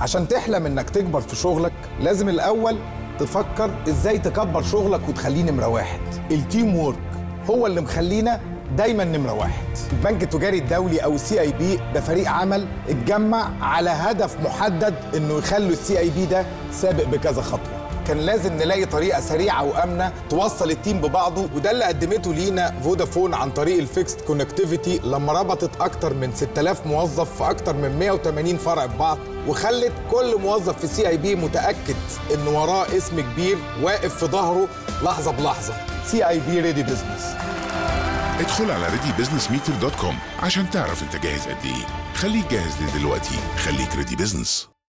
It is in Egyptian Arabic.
عشان تحلم انك تكبر في شغلك لازم الاول تفكر ازاي تكبر شغلك وتخليه نمره واحد التيم وورك هو اللي مخلينا دايما نمره واحد البنك التجاري الدولي او السي اي بي ده فريق عمل اتجمع على هدف محدد انه يخلوا السي اي بي ده سابق بكذا خطوه كان لازم نلاقي طريقه سريعه وامنه توصل التيم ببعضه وده اللي قدمته لينا فودافون عن طريق الفيكست كونكتيفيتي لما ربطت اكتر من 6000 موظف في اكتر من 180 فرع ببعض وخلت كل موظف في سي اي بي متاكد ان وراه اسم كبير واقف في ظهره لحظه بلحظه سي اي بي ريدي بزنس ادخل على readybusinessmeter.com عشان تعرف انت جاهز قد ايه خليك جاهز لدلوقتي خليك ريدي بزنس